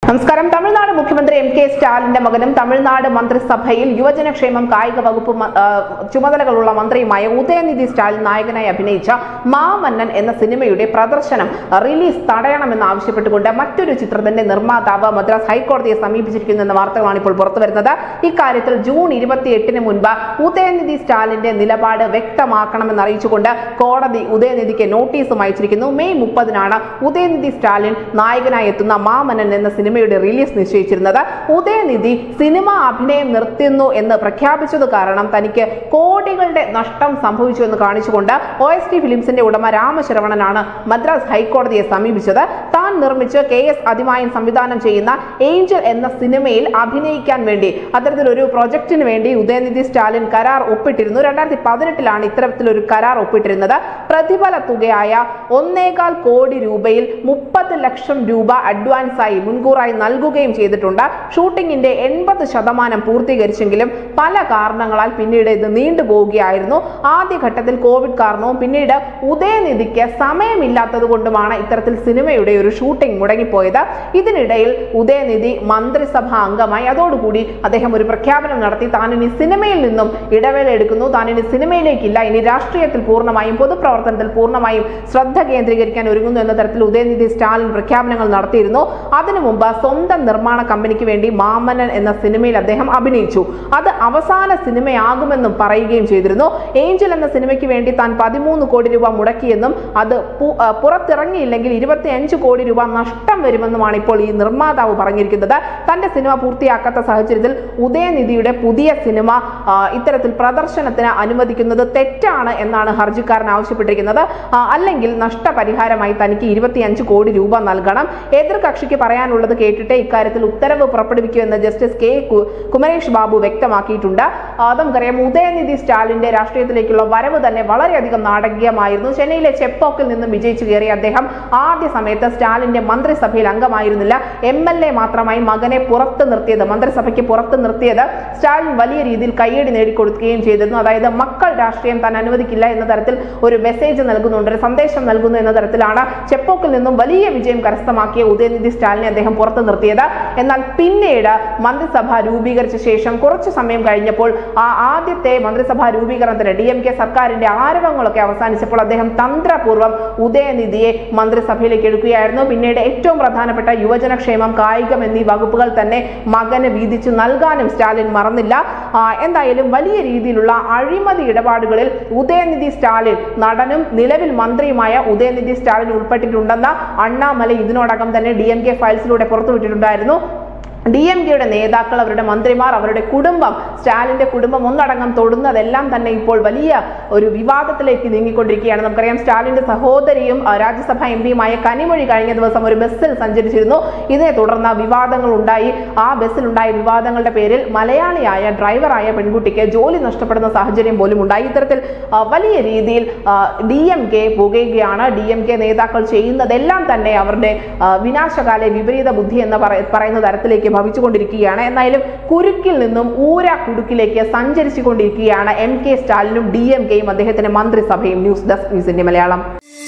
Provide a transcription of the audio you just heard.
നമസ്കാരം തമിഴ്നാട് മുഖ്യമന്ത്രി M K സ്റ്റാലിന്റെ മകനും തമിഴ്നാട് മന്ത്രിസഭയിൽ യുവജനക്ഷേമം കായിക വകുപ്പ് മ- ആ, ചുമതലകളുള്ള മന്ത്രിയുമായ ഉദയനിധി സ്റ്റാലിൻ നായകനായി അഭിനയിച്ച മാമന്നൻ എന്ന സിനിമയുടെ പ്രദർശനം റിലീസ് തടയണമെന്ന് ആവശ്യപ്പെട്ടുകൊണ്ട് മറ്റൊരു ചിത്രത്തിന്റെ നിർമ്മാതാവ് മദ്രാസ് ഹൈക്കോടതിയെ സമീപിച്ചിരിക്കുന്നു എന്ന വാർത്തകളാണ് ഇപ്പോൾ പുറത്തുവരുന്നത് ഇക്കാര്യത്തിൽ ജൂൺ ഇരുപത്തിയെട്ടിന് മുൻപ് ഉദയനിധി സ്റ്റാലിന്റെ നിലപാട് വ്യക്തമാക്കണമെന്ന് അറിയിച്ചുകൊണ്ട് കോടതി ഉദയനിധിക്ക് നോട്ടീസും അയച്ചിരിക്കുന്നു മെയ് മുപ്പതിനാണ് ഉദയനിധി സ്റ്റാലിൻ നായകനായി എത്തുന്ന മാമനൻ എന്ന സിനിമയുടെ റിലീസ് നിശ്ചയിച്ചിരുന്നത് ഉദയനിധി സിനിമ അഭിനയം നിർത്തുന്നു എന്ന് പ്രഖ്യാപിച്ചത് കാരണം തനിക്ക് കോടികളുടെ നഷ്ടം സംഭവിച്ചു എന്ന് കാണിച്ചുകൊണ്ട് ഒ എസ് ടി ഫിലിംസിന്റെ ഉടമ രാമശരവണനാണ് മദ്രാസ് ഹൈക്കോടതിയെ സമീപിച്ചത് താൻ നിർമ്മിച്ച് കെ എസ് അതിമായൻ സംവിധാനം ചെയ്യുന്ന ഏഞ്ചൽ എന്ന സിനിമയിൽ അഭിനയിക്കാൻ വേണ്ടി അത്തരത്തിലൊരു പ്രൊജക്ടിന് വേണ്ടി ഉദയനിധി സ്റ്റാലിൻ കരാർ ഒപ്പിട്ടിരുന്നു രണ്ടായിരത്തി പതിനെട്ടിലാണ് ഇത്തരത്തിലൊരു കരാർ ഒപ്പിട്ടിരുന്നത് പ്രതിഫല തുകയായ ഒന്നേകാൽ കോടി രൂപയിൽ മുപ്പത് ലക്ഷം രൂപ അഡ്വാൻസായി മുൻകൂറായി നൽകുകയും ചെയ്തിട്ടുണ്ട് ഷൂട്ടിങ്ങിന്റെ എൺപത് ശതമാനം പൂർത്തീകരിച്ചെങ്കിലും പല കാരണങ്ങളാൽ പിന്നീട് ഇത് നീണ്ടുപോവുകയായിരുന്നു ആദ്യഘട്ടത്തിൽ കോവിഡ് കാരണവും പിന്നീട് ഉദയനിധിക്ക് സമയമില്ലാത്തത് കൊണ്ടുമാണ് ഇത്തരത്തിൽ സിനിമയുടെ ഒരു ഷൂട്ടിംഗ് മുടങ്ങിപ്പോയത് ഇതിനിടയിൽ ഉദയനിധി മന്ത്രിസഭാ അംഗമായി അതോടുകൂടി അദ്ദേഹം ഒരു പ്രഖ്യാപനം നടത്തി താൻ ഇനി സിനിമയിൽ നിന്നും ഇടവേള എടുക്കുന്നു താൻ ഇനി സിനിമയിലേക്കില്ല ഇനി രാഷ്ട്രീയത്തിൽ പൂർണ്ണമായും പൊതുപ്രവർത്തനത്തിൽ പൂർണ്ണമായും ശ്രദ്ധ കേന്ദ്രീകരിക്കാൻ ഒരുങ്ങുന്നു എന്ന തരത്തിൽ ഉദയനിധി സ്റ്റാലിൻ പ്രഖ്യാപനങ്ങൾ നടത്തിയിരുന്നു അതിനു മുമ്പ് സ്വന്തം നിർമ്മാണ കമ്പനിക്ക് വേണ്ടി മാമനൻ എന്ന സിനിമയിൽ അദ്ദേഹം അഭിനയിച്ചു അത് അവസാന സിനിമയാകുമെന്നും പറയുകയും ചെയ്തിരുന്നു ഏഞ്ചൽ എന്ന സിനിമയ്ക്ക് വേണ്ടി താൻ പതിമൂന്ന് കോടി രൂപ മുടക്കിയെന്നും അത് പു- ആ, പുറത്തിറങ്ങിയില്ലെങ്കിൽ ഇരുപത്തിയഞ്ച് കോടി രൂപ നഷ്ടം വരുമെന്നുമാണ് ഇപ്പോൾ ഈ നിർമ്മാതാവ് പറഞ്ഞിരിക്കുന്നത് തന്റെ സിനിമ പൂർത്തിയാക്കാത്ത സാഹചര്യത്തിൽ ഉദയനിധിയുടെ പുതിയ സിനിമ ആ, ഇത്തരത്തിൽ പ്രദർശനത്തിന് അനുവദിക്കുന്നത് തെറ്റാണ് എന്നാണ് ഹർജിക്കാരൻ ആവശ്യപ്പെട്ടിരിക്കുന്നത് ആ, അല്ലെങ്കിൽ നഷ്ടപരിഹാരമായി തനിക്ക് ഇരുപത്തിയഞ്ച് കോടി രൂപ നൽകണം എതിർ കക്ഷിക്ക് പറയാനുള്ളത് കേട്ടിട്ട് ഇക്കാര്യത്തിൽ ഉത്തരവ് പുറപ്പെടുവിക്കൂ എന്ന് ജസ്റ്റിസ് കെ കു- കുമരേഷ് ബാബു വ്യക്തമാക്കിയിട്ടുണ്ട് ആ, നമുക്കറിയാം ഉദയനിധി സ്റ്റാലിന്റെ രാഷ്ട്രീയത്തിലേക്കുള്ള വരവ് തന്നെ വളരെയധികം നാടകീയമായിരുന്നു ചെന്നൈയിലെ ചെപ്പോക്കിൽ നിന്നും വിജയിച്ചു കയറിയ അദ്ദേഹം ആദ്യ സമയത്ത് സ്റ്റാലിന്റെ മന്ത്രിസഭയിൽ അംഗമായിരുന്നില്ല എം എൽ എ മാത്രമായി മകനെ പുറത്ത് നിർത്തിയത് മന്ത്രിസഭയ്ക്ക് പുറത്ത് നിർത്തിയത് സ്റ്റാലിൻ വലിയ രീതിയിൽ കയ്യടി നേടിക്കൊടുക്കുകയും ചെയ്തിരുന്നു അതായത് മക്കൾ രാഷ്ട്രീയം താൻ അനുവദിക്കില്ല എന്ന തരത്തിൽ ഒരു മെസ്സേജ് നൽകുന്നുണ്ട് ഒരു സന്ദേശം നൽകുന്നു എന്ന തരത്തിലാണ് ചെപ്പോക്കിൽ നിന്നും വലിയ വിജയം കരസ്ഥമാക്കിയ ഉദയനിധി സ്റ്റാലിനെ അദ്ദേഹം പുറത്ത് നിർത്തിയത് എന്നാൽ പിന്നീട് മന്ത്രിസഭ രൂപീകരിച്ച ശേഷം കുറച്ചു സമയം കഴിഞ്ഞപ്പോൾ ആ ആദ്യത്തെ മന്ത്രിസഭാ രൂപീകരണത്തിന് ഡി എം കെ സർക്കാരിന്റെ ആരവങ്ങളൊക്കെ അവസാനിച്ചപ്പോൾ അദ്ദേഹം തന്ത്രപൂർവ്വം ഉദയനിധിയെ മന്ത്രിസഭയിലേക്ക് എടുക്കുകയായിരുന്നു പിന്നീട് ഏറ്റവും പ്രധാനപ്പെട്ട യുവജനക്ഷേമം കായികം എന്നീ വകുപ്പുകൾ തന്നെ മകന് വീതിച്ചു നൽകാനും സ്റ്റാലിൻ മറന്നില്ല ആ, എന്തായാലും വലിയ രീതിയിലുള്ള അഴിമതി ഇടപാടുകളിൽ ഉദയനിധി സ്റ്റാലിൻ നടനും നിലവിൽ മന്ത്രിയുമായ ഉദയനിധി സ്റ്റാലിൻ ഉൾപ്പെട്ടിട്ടുണ്ടെന്ന അണ്ണാമല ഇതിനോടകം തന്നെ ഡി എം കെ ഫയൽസിലൂടെ പുറത്തുവിട്ടിട്ടുണ്ടായിരുന്നു ഡി എം കെയുടെ നേതാക്കൾ അവരുടെ മന്ത്രിമാർ അവരുടെ കുടുംബം സ്റ്റാലിന്റെ കുടുംബം ഒന്നടങ്കം തൊടുന്നതെല്ലാം തന്നെ ഇപ്പോൾ വലിയ ഒരു വിവാദത്തിലേക്ക് നീങ്ങിക്കൊണ്ടിരിക്കുകയാണ് നമുക്കറിയാം സ്റ്റാലിന്റെ സഹോദരിയും ആ, രാജ്യസഭാ എം പിയുമായ കനിമൊഴി കഴിഞ്ഞ ദിവസം ഒരു ബസ്സിൽ സഞ്ചരിച്ചിരുന്നു ഇതിനെ തുടർന്ന് വിവാദങ്ങൾ ഉണ്ടായി ആ ബസ്സിലുണ്ടായ വിവാദങ്ങളുടെ പേരിൽ മലയാളിയായ ഡ്രൈവറായ പെൺകുട്ടിക്ക് ജോലി നഷ്ടപ്പെടുന്ന സാഹചര്യം പോലും ഉണ്ടായി ഇത്തരത്തിൽ ആ, വലിയ രീതിയിൽ ഡി എം കെ പുകയുകയാണ് ഡി എം കെ നേതാക്കൾ ചെയ്യുന്നതെല്ലാം തന്നെ അവരുടെ ആ, വിനാശകാല വിപരീത ബുദ്ധി എന്ന് പറ- പറയുന്ന തരത്തിലേക്ക് ഭവിച്ചുകൊണ്ടിരിക്കുകയാണ് എന്നാലും കുരുക്കിൽ നിന്നും ഊര കുടുക്കിലേക്ക് സഞ്ചരിച്ചുകൊണ്ടിരിക്കുകയാണ് എം കെ സ്റ്റാലിനും ഡി എം കെയും അദ്ദേഹത്തിന്റെ മന്ത്രിസഭയും ന്യൂസ് ഡെസ്ക് ന്യൂസിന്റെ മലയാളം